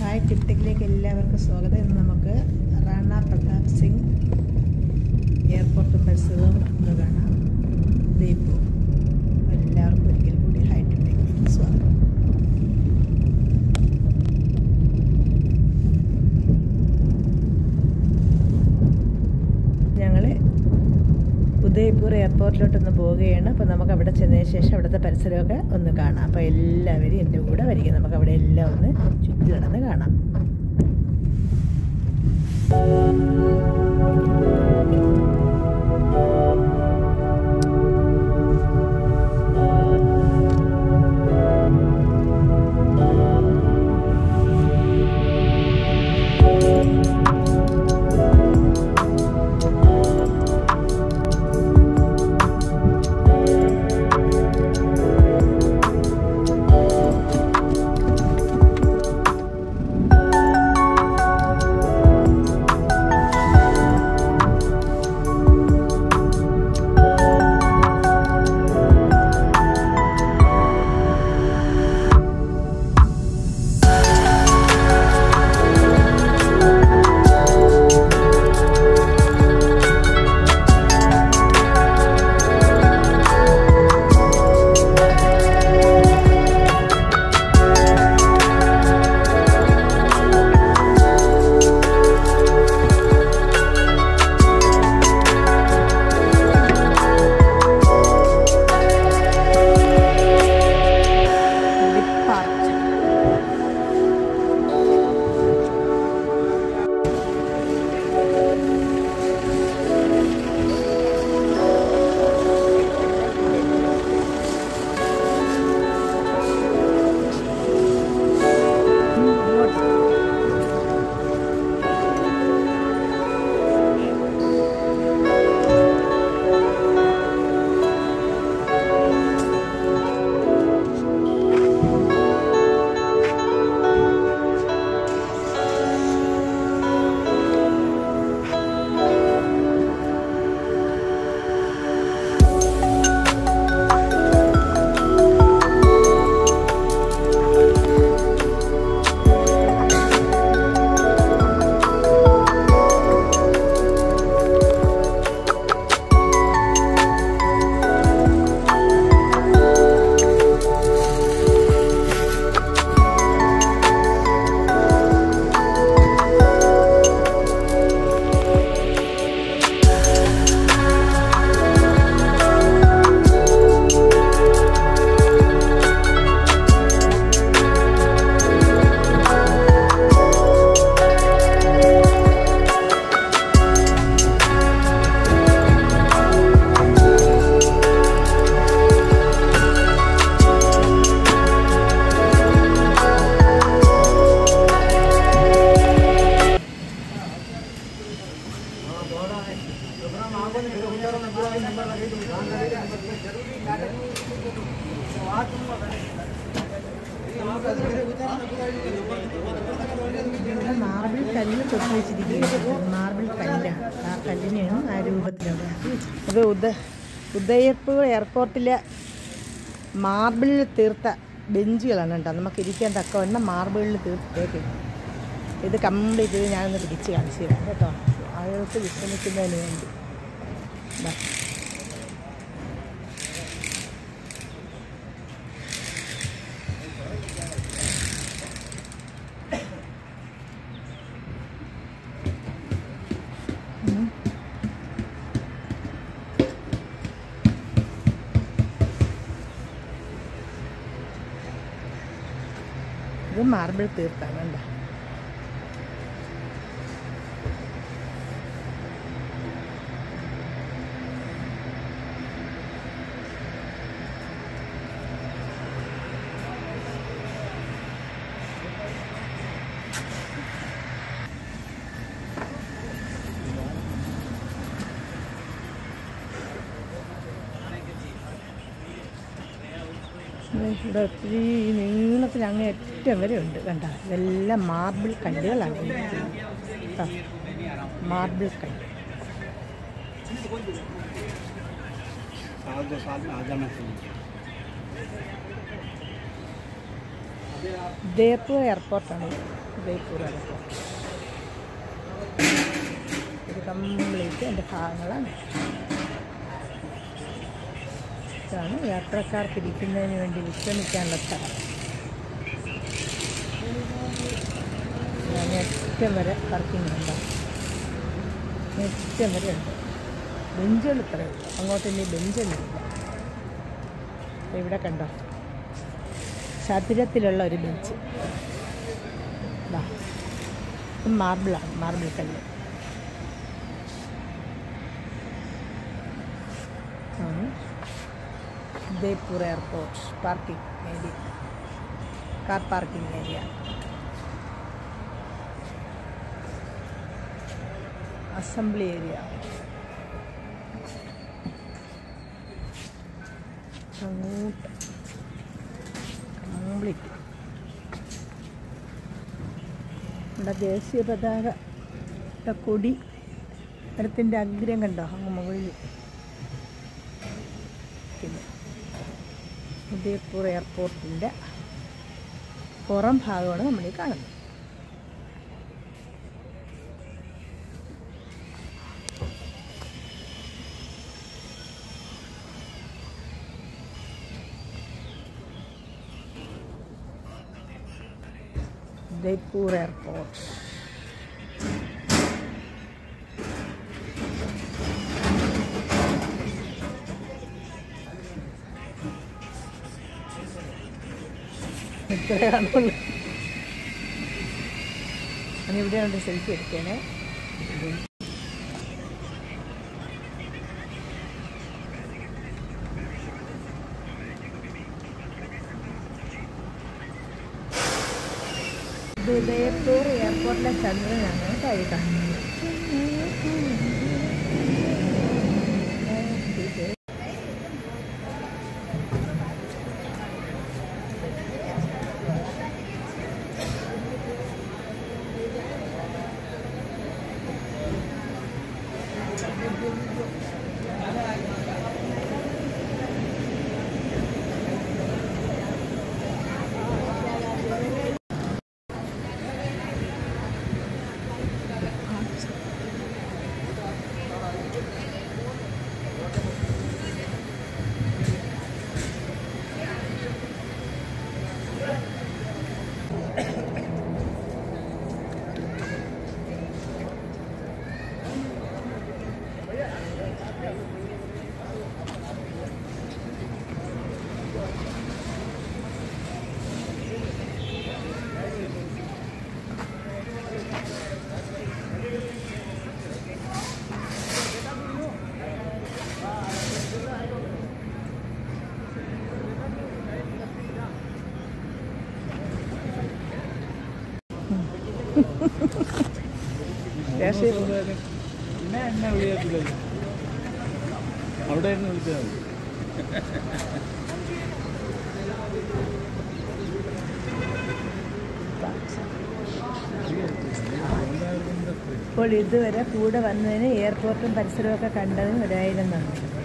Hi ടിപ്ടെക്കിലേക്ക് എല്ലാവർക്കും സ്വാഗതം ഇന്ന് നമുക്ക് റാണ പ്രതാപ് സിംഗ് എയർപോർട്ടും പരിസരവും ഒന്ന് കാണാം ദീപു എല്ലാവർക്കും ഒരിക്കൽ കൂടി ഹായ് ടിപ്ടെക്കിലേക്ക് സ്വാഗതം ഞങ്ങൾ ഉദയ്പൂർ എയർപോർട്ടിലോട്ടൊന്ന് പോവുകയാണ് അപ്പോൾ നമുക്ക് അവിടെ ചെന്നതിന് ശേഷം അവിടുത്തെ പരിസരമൊക്കെ ഒന്ന് കാണാം അപ്പോൾ എല്ലാവരും എൻ്റെ കൂടെ വരിക നമുക്ക് അവിടെ എല്ലാം ഒന്ന് ചുറ്റി നടന്ന് കാണാം ഡിപ്പാർച്ചർ ഇവിടെ മാർബിൾ കല്ല് കൊത്തി വെച്ചിരിക്കുകയാണ് മാർബിൾ കല്ലാണ് ആ കല്ലിനെയാണ് ആ രൂപത്തിലുള്ള അത് ഉദ ഉദയപൂർ എയർപോർട്ടിലെ മാർബിളിൽ തീർത്ത ബെഞ്ചുകളാണ് കേട്ടോ നമുക്ക് ഇരിക്കാൻ തക്കവണ്ണം മാർബിളിൽ തീർത്തേക്ക് ഇത് കംപ്ലീറ്റ് ഇത് ഞാനൊന്ന് പിടിച്ച് കാണിച്ചു തരാം കേട്ടോ ആളുകൾക്ക് വിശ്രമിക്കുന്നതിന് വേണ്ടി ദാ. ഉം. ഇത് മാർബിൾ തീർത്താണ് കണ്ടോ ഇവിടെ ഒത്തിരി നീളത്തിൽ അങ്ങ് ഏറ്റവും വരെ ഉണ്ട് കണ്ട ഇതെല്ലാം മാർബിൾ കല്ലുകളാണ് കേട്ടോ മാർബിൾ കല്ല് साल दो साल में आ जाना चाहिए ഉദയപൂർ എയർപോർട്ടാണ് ഇത്. ഉദയപൂർ എയർപോർട്ട് ഇത് കംപ്ലീറ്റ് എൻ്റെ ഭാഗങ്ങളാണ് ഇതാണ് യാത്രക്കാർക്ക് ഇരിക്കുന്നതിന് വേണ്ടി വിശ്രമിക്കാനുള്ള സ്ഥലം ഞാൻ ഏറ്റവും വരെ പാർക്കിംഗ് ഉണ്ടാവും ഏറ്റവും വരെ ഉണ്ട് ബെഞ്ചുകൾ ഇത്രയേ ഉള്ളൂ അങ്ങോട്ട് ഇനി ബെഞ്ചൊന്നുമില്ല ഇവിടെ കണ്ടോ ചതുരത്തിലുള്ള ഒരു ബെഞ്ച് ഇതാ ഇത് മാർബിളാണ് മാർബിൾ കല്ല് ആണ് Udaipur airport parking area car parking area assembly area അങ്ങോട്ട് കംപ്ലീറ്റ് ഇവിടെ ദേശീയ പതാക ഇവിടെ കൊടി മരത്തിൻ്റെ അഗ്രം കണ്ടോ അങ്ങ് മുകളിൽ പിന്നെ ഉദയപൂർ എയർപോർട്ടിൻ്റെ പുറം ഭാഗമാണ് നമ്മൾ ഈ കാണുന്നത് ഉദയ്പൂർ എയർപോർട്ട് ഇത്രേ കാണുള്ളൂ ഞാൻ ഇവിടെയുണ്ട് സെൽഫി എടുത്തേനെ ഇത് ഉദയപൂർ എയർപോർട്ടിലെ ചന്ദ്രനാണ് താഴെ കാണുന്നത് രാഷ്ട്രീയ പിന്നെ എന്നെ വിളിയാക്കില്ലല്ലോ അവിടെ ആയിരുന്നു വിളിച്ചാൽ മതി ഇപ്പോൾ ഇതുവരെ കൂടെ വന്നതിന് എയർപോർട്ടും പരിസരമൊക്കെ കണ്ടതിന് ഒരായിരം നന്ദി